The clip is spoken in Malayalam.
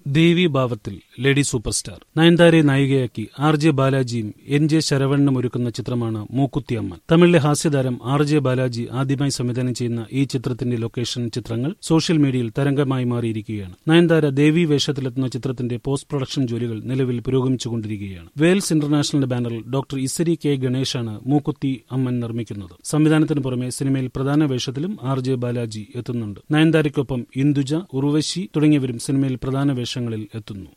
ദേവി ഭാവത്തിൽ ലേഡി സൂപ്പർ സ്റ്റാർ നയൻതാരയെ നായികയാക്കി ആർ ജെ ബാലാജിയും എൻ ജെ ശരവണനും ഒരുക്കുന്ന ചിത്രമാണ് മൂക്കുത്തി അമ്മൻ തമിഴിലെ ഹാസ്യതാരം ആർ ജെ ബാലാജി ആദ്യമായി സംവിധാനം ചെയ്യുന്ന ഈ ചിത്രത്തിന്റെ ലൊക്കേഷൻ ചിത്രങ്ങൾ സോഷ്യൽ മീഡിയയിൽ തരംഗമായി മാറിയിരിക്കുകയാണ് നയൻതാര ദേവി വേഷത്തിലെത്തുന്ന ചിത്രത്തിന്റെ പോസ്റ്റ് പ്രൊഡക്ഷൻ ജോലികൾ നിലവിൽ പുരോഗമിച്ചുകൊണ്ടിരിക്കുകയാണ് വേൽസ് ഇന്റർനാഷണൽ ബാനറിൽ ഡോക്ടർ ഇസരി കെ ഗണേഷാണ് മൂക്കുത്തി അമ്മൻ നിർമ്മിക്കുന്നത് സംവിധാനത്തിന് പുറമെ സിനിമയിൽ പ്രധാന വേഷത്തിലും ആർ ജെ ബാലാജി എത്തുന്നുണ്ട് നയൻതാരയ്ക്കൊപ്പം ഇന്ദുജ ഉർവശി തുടങ്ങിയവരും സിനിമയിൽ പ്രധാന വേഷങ്ങളിൽ എത്തുന്നു